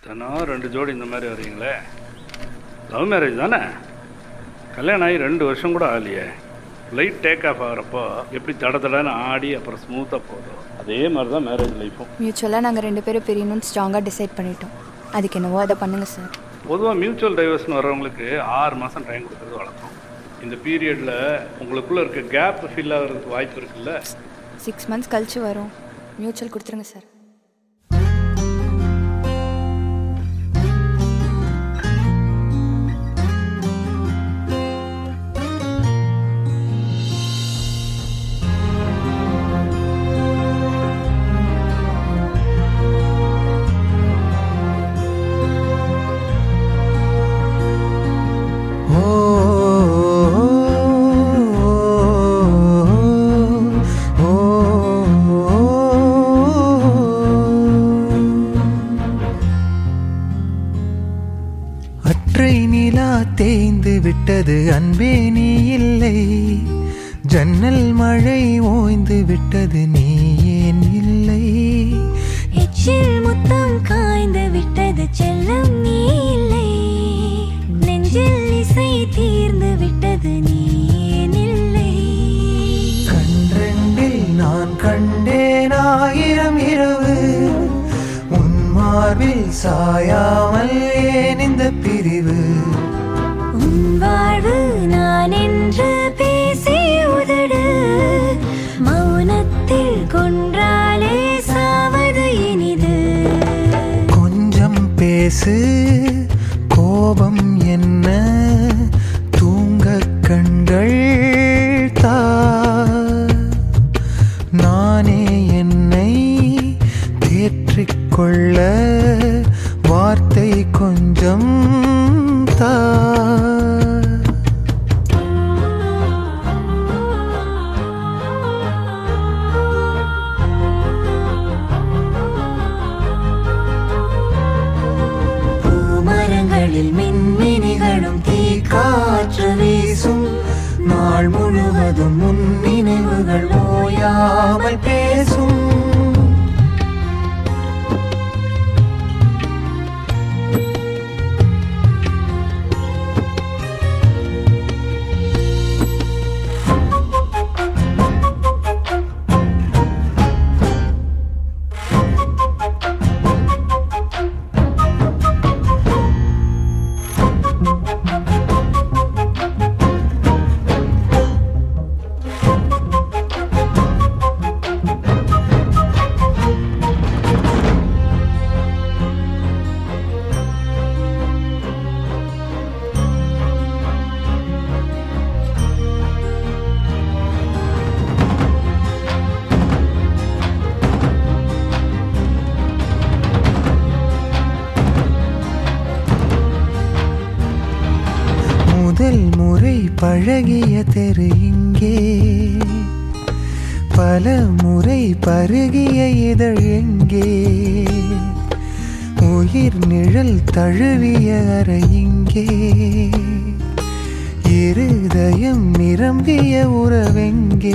தினம் ரெண்டு ஜோடி இந்த மாதிரி வர்றீங்களே லவ் மேரேஜ் தானே கல்யாணம் ஆகி ரெண்டு வருஷம் கூட ஆகலையே லைட் டேக் ஆஃப் ஆகிறப்போ எப்படி தட தடன்னு ஆடி அப்புறம் ஸ்மூத்தாக போதும் அதே மாதிரி தான் மேரேஜ் லைஃப்பும் மியூச்சுவலாக நாங்கள் ரெண்டு பேரும் பிரியணும்னு ஸ்ட்ராங்காக டிசைட் பண்ணிட்டோம் அதுக்கு என்னவோ அதை பண்ணுங்க சார் பொதுவாக மியூச்சுவல் டைவர்ஸ்னு வர்றவங்களுக்கு ஆறு மாதம் டைம் கொடுக்குறது வழக்கம் இந்த பீரியடில் உங்களுக்குள்ளே இருக்க கேப் ஃபில் ஆகிறதுக்கு வாய்ப்பு இருக்குல்ல சிக்ஸ் மந்த்ஸ் கழிச்சு வரும் மியூச்சுவல் கொடுத்துருங்க சார் அற்றை நிலா தேய்ந்து விட்டது அன்பே நீ இல்லை ஜன்னல் மழை ஓய்ந்து விட்டது நீ ஏன் இல்லை எச்சில் முத்தம் காய்ந்து விட்டது செல்லம் நீ இல்லை நெஞ்சில் இசை தீர்ந்து விட்டது நீ ஏன் இல்லை கன்றெண்டில் நான் கண்டேன் ஆயிரம் இரவு உன் மார்பில் சாயாமல் ஏன் இந்த பிரிவு உன் வாழ்வு நான் என்று பேசி உதடு மௌனத்தில் கொன்றாலே சாவது இனிது கொஞ்சம் பேசு கோபம் என்ன தூங்க கண்கள் தா நானே என்னை தேற்றிக்கொள்ள வார்த்தை கொஞ்சம் தா பூமரங்களில் மின்மினிகளும் தீ காற்று வீசும் நாள் முழுவதும் முன் நினைவுகள் ஓயாமல் பேசும் முதல் முறை பழகிய தெரு இங்கே பல முறை பருகிய இதழ் எங்கே உயிர் நிழல் தழுவிய அறை இங்கே இருதயம் நிரம்பிய உறவெங்கே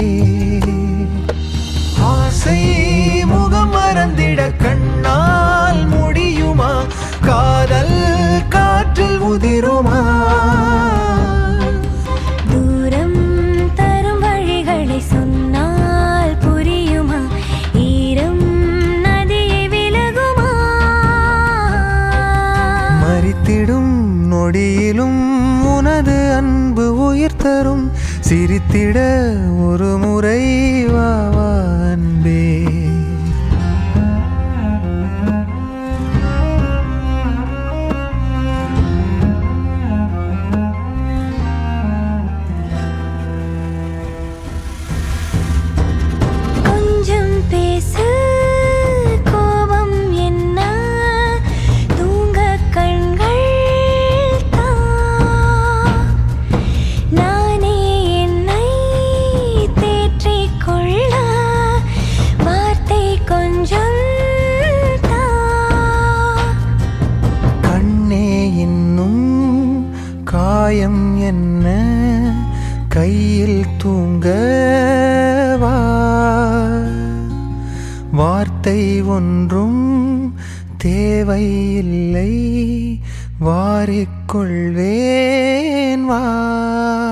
ஆசை முகம் மறந்திட கண்ணால் முடியுமா காதல் காற்றில் உதிருமா தூரம் தரும் வழிகளை சொன்னால் புரியுமா ஈரம் நதியை விலகுமா மறித்திடும் நொடியிலும் உனது அன்பு உயிர் தரும் சிரித்திட ஒரு முறை வா வா அன்பே கொஞ்சம் பேசு கோபம் என்ன தூங்க கண்கள் தா நானே என்னை தேற்றிக் கொள்ள வார்த்தை கொஞ்சம் தா கண்ணே இன்னும் காயம் என்ன கையில் தூங்க வா வார்த்தை ஒன்றும் தேவையில்லை வாரிக்கொள்வேன் வா